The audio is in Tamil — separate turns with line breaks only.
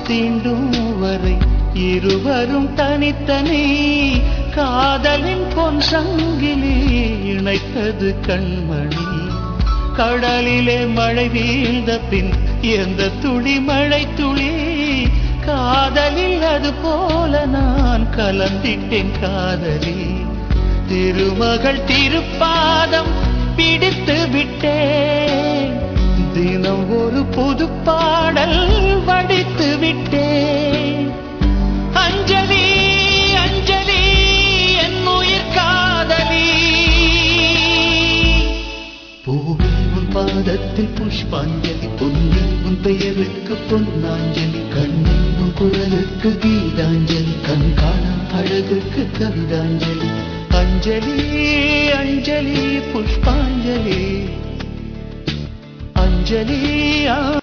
தீண்டும் வரை இருவரும் தனித்தனி காதலின் பொன் சங்கிலி இணைத்தது கண்மணி கடலிலே மழை வீழ்ந்த பின் எந்த துளி மழை துளி காதலில் அது போல நான் கலந்திட்டேன் காதலி திருமகள் திருப்பாதம் பிடித்து விட்டேன் தினம் ஒரு புது பாடல் வடித்து விட்டேன் அஞ்சலி அஞ்சலி என் உயிர் காதலி பூவே உன் பாதத்தில் புஷ்பாஞ்சலி பொன்னி உன் பெயருக்கு பொன்னாஞ்சலி கண்ணி உன் குரலுக்கு கீதாஞ்சலி கண் காணா அழகுக்கு கவிதாஞ்சலி அஞ்சலி அஞ்சலி புஷ்பாஞ்சலி அஞ்சலி